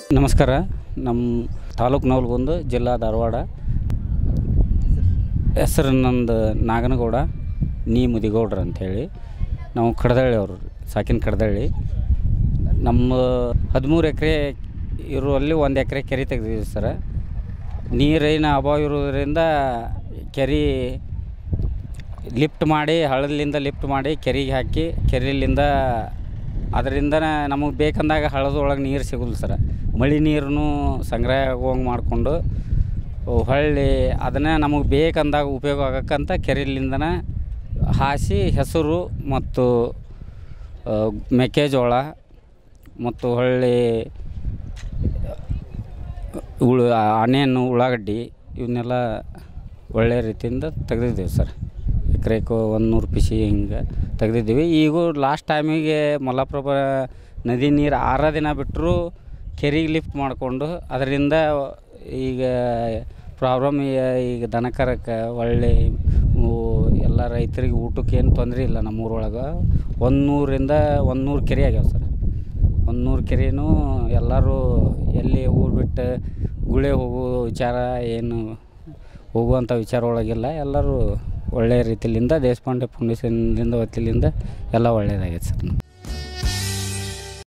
ನಮಸ್ಕಾರ ನಮ್ಮ ತಾಲೂಕು ನವಲಗುಂದ ಜಿಲ್ಲಾ ಧಾರವಾಡ ಹೆಸರು ನಂದು ನಾಗನಗೌಡ ನೀ ಮುದಿಗೌಡ್ರು ಅಂಥೇಳಿ ನಾವು ಕಡದಳ್ಳಿ ಅವರು ಸಾಕಿನ ಕಡದಳ್ಳಿ ನಮ್ಮ ಹದಿಮೂರು ಎಕರೆ ಇರುವಲ್ಲಿ ಒಂದು ಎಕರೆ ಕೆರೆ ತೆಗೆದಿದ್ದೀವಿ ಸರ ನೀರಿನ ಅಭಾವ ಇರೋದ್ರಿಂದ ಕೆರೆ ಲಿಫ್ಟ್ ಮಾಡಿ ಹಳ್ಳದಿಂದ ಲಿಫ್ಟ್ ಮಾಡಿ ಕೆರೆಗೆ ಹಾಕಿ ಕೆರೆಲಿಂದ ಅದರಿಂದ ನಮಗೆ ಬೇಕಂದಾಗ ಹಳ್ಳದೊಳಗೆ ನೀರು ಸಿಗೋಲ್ಲ ಸರ ಮಳೆ ನೀರನ್ನು ಸಂಗ್ರಹ ಆಗುವಂಗೆ ಮಾಡಿಕೊಂಡು ಹೊಳ್ಳಿ ಅದನ್ನು ನಮಗೆ ಬೇಕಂದಾಗ ಉಪಯೋಗ ಆಗಕ್ಕಂತ ಕೆರೆಲಿಂದನ ಹಾಸಿ ಹೆಸರು ಮತ್ತು ಆ, ಮೆಕ್ಕೆಜೋಳ ಮತ್ತು ಹೊಳ್ಳಿ ಉಳು ಆನಿಯನ್ನು ಉಳ್ಳಾಗಡ್ಡಿ ಇವನ್ನೆಲ್ಲ ಒಳ್ಳೆ ರೀತಿಯಿಂದ ತೆಗೆದಿದ್ದೀವಿ ಸರ್ ಎಕರೆಗೂ ಒಂದು ನೂರು ಪಿಸಿ ಹಿಂಗೆ ತೆಗೆದಿದ್ದೀವಿ ಈಗೂ ಲಾಸ್ಟ್ ಟೈಮಿಗೆ ಮಲಪ್ರಭಾ ನದಿ ನೀರು ಆರ ದಿನ ಬಿಟ್ಟರು ಕೆರೆಗೆ ಲಿಫ್ಟ್ ಮಾಡಿಕೊಂಡು ಅದರಿಂದ ಈಗ ಪ್ರಾಬ್ಲಮ್ ಈಗ ದನಕರಕ್ಕೆ ಒಳ್ಳೆ ಊ- ಎಲ್ಲ ರೈತರಿಗೆ ಊಟಕ್ಕೆ ಏನು ತೊಂದರೆ ಇಲ್ಲ ನಮ್ಮ ಊರೊಳಗೆ ಒಂದು ನೂರಿಂದ ಒಂದು ನೂರು ಕೆರೆ ಆಗ್ಯಾವ ಸರ್ ಒಂದು ನೂರು ಕೆರೆನೂ ಎಲ್ಲರೂ ಎಲ್ಲಿ ಊರು ಬಿಟ್ಟು ಗುಳೆ ಹೋಗೋ ವಿಚಾರ ಏನು ಹೋಗುವಂಥ ವಿಚಾರ ಒಳಗಿಲ್ಲ ಎಲ್ಲರೂ ಒಳ್ಳೆಯ ರೀತಿಯಿಂದ ದೇಶಪಾಂಡೆ ಫೌಂಡೇಶನ್ದಿಂದ ವತಿಯಿಂದ ಎಲ್ಲ ಒಳ್ಳೆಯದಾಗೈತೆ ಸರ್